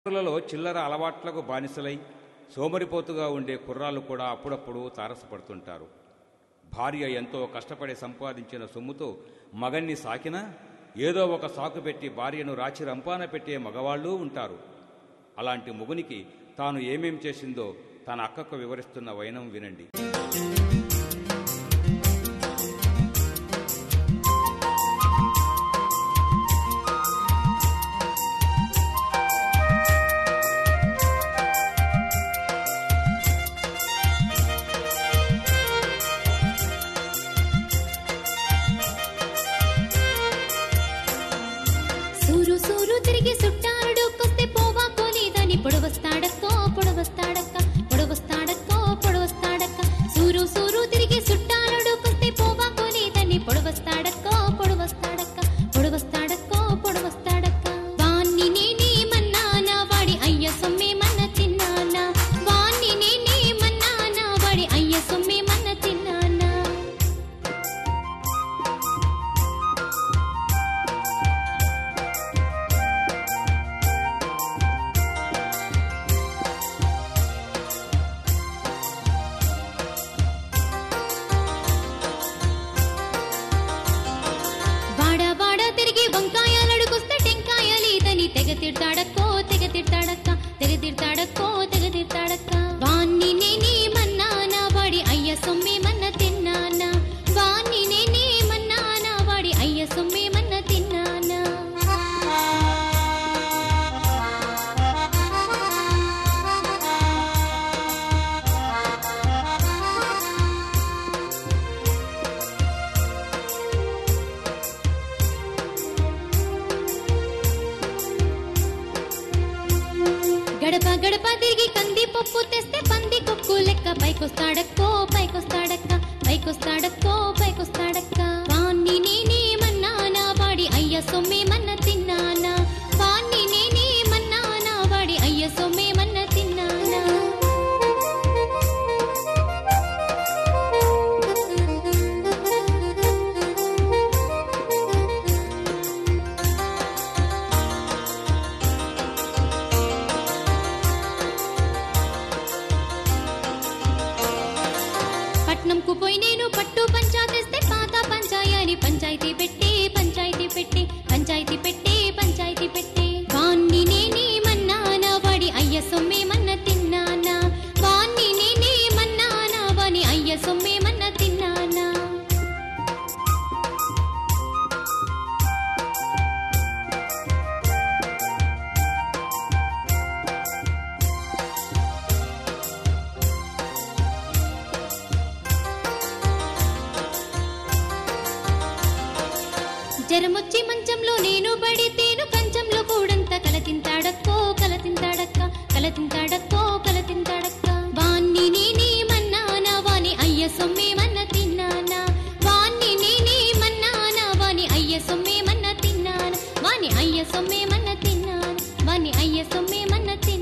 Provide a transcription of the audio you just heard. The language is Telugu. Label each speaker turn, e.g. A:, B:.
A: లలో చిల్లర అలవాట్లకు బానిసలై సోమరిపోతుగా ఉండే కుర్రాళ్ళు కూడా అప్పుడప్పుడు తారసపడుతుంటారు భార్య ఎంతో కష్టపడి సంపాదించిన సొమ్ముతో మగన్ని సాకినా ఏదో ఒక సాకు పెట్టి భార్యను రాచి రంపాన పెట్టే మగవాళ్ళూ ఉంటారు అలాంటి మొగునికి తాను ఏమేం చేసిందో తన అక్కకు వివరిస్తున్న వైనం వినండి
B: సూరు సూరు తిరిగి సుట్టారుడుకొస్తే పోవాకో లేదని పొడవస్తాడక్కో పొడవస్తాడక్క పొడవస్తాడక్కో పొడవస్తాడక్క సూరు సూరు తిరిగి సుట్టారుడుకొస్తే పోవాకో లేదని పొడవస్తాడక్కో పొడవస్తాడక్క పొడవస్తాడక్కో పొడవస్తాడక్క వాణ్ణి నేనేమన్నానా వాడి అయ్య సొమ్మేమన్న తిన్నానా వాణ్ణి నేనేమన్నానా వాడి అయ్య సొమ్మేమన్న తిన్నానా వాడ వాడ తిరిగి వంకాయలడుకొస్తే టెంకాయ లేదని తెగ తిడతాడక్కో తెగ తిడతాడక్క తెగ తిడతాడక్కో తెగ తిడతాడక్క వాణ్ణి నేనేమన్నానా వాడి అయ్య సొమ్మేమన్న తిన్నానా వాణ్ణి నేనేమన్నానా వాడి అయ్య సొమ్మేమన్న తిన్నానా గడప గడప తిరిగి కంది పప్పు తెస్తే పంది కొక్కు లెక్క పైకొస్తాడక్కో పైకొస్తాడక్క పైకొస్తాడక్కో పైకొస్తాడక్క వాణ్ణి నేనేమన్నానా వాడి అయ్య సొమ్మేమన్న తిన్నానా వాణ్ణి నేనేమన్నానా వాడి అయ్య సొమ్మేమన్న తిన్నానా పట్నంకు పోయి నేను పట్టు పంచా తెస్తే పాత పంచాయని పంచాయతీ పెట్టి పంచాయతీ పెట్టి పంచాయతీ పెట్టి పంచాయతీ పెట్టి వాణ్ణి నేనేమన్నానా వాడి అయ్య సొమ్మేమన్న తిన్నానా వాణ్ణి నేనేమన్నానా వాని అయ్య సొమ్మేమన్న తిన్నానా జరమొచ్చి మంచంలో నేను పడితేను కంచంలో కూడంత కలతింతాడక్కో కలతింతాడక్క కలతింతాడక్కో కలతింతాడక్క వాణ్ణి నేనేమన్నానా వాని అయ్య సొమ్మేమన్న తిన్నానా వాణ్ణి నేనేమన్నానా వాని అయ్య సొమ్మేమన్న తిన్నానా వాని అయ్య సొమ్మేమన్న తిన్నానా వాని అయ్య సొమ్మేమన్న తిన్నానా